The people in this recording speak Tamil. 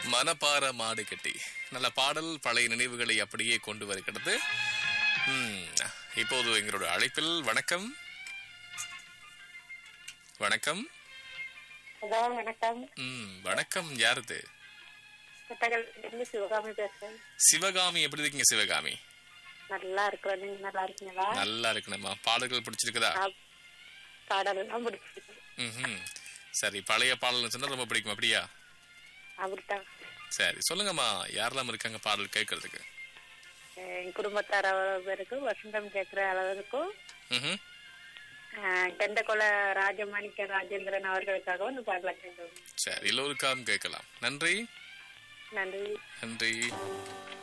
மனப்பார மாடு கட்டி நல்ல பாடல் பழைய நினைவுகளை அப்படியே கொண்டு வருகிறது ம், இப்போது எங்களோட அழைப்பில் வணக்கம் வணக்கம் ஹலோ வணக்கம் ம் வணக்கம் யாருது புத்தகத்திலிருந்து சிவகாமி பேசுறேன் சிவகாமி எப்படி இருக்கீங்க சிவகாமி நல்லா இருக்கிறோம் நீங்க நல்லா இருக்கீங்களா நல்லா இருக்கணுமா பாடல்கள் பிடிச்சிருக்குதா ஆ, பாடல் எல்லாம் பிடிச்சிருக்கு ம் சரி பழைய பாடல்னு சொன்னா ரொம்ப பிடிக்கும் அப்படியா அப்படித்தான் சரி சொல்லுங்கம்மா யாரெல்லாம் இருக்காங்க பாடல் கேட்கறதுக்கு என் குடும்பத்தார் அவ்வளவு பேருக்கும் வசந்தம் கேட்கிற அளவுக்கும் ம் கெண்டகொல ராஜமாணிக்க ராஜேந்திரன் அவர்களுக்காகவும் இந்த பாடலை கேட்டோம் சரி எல்லோருக்காகவும் கேட்கலாம் நன்றி நன்றி நன்றி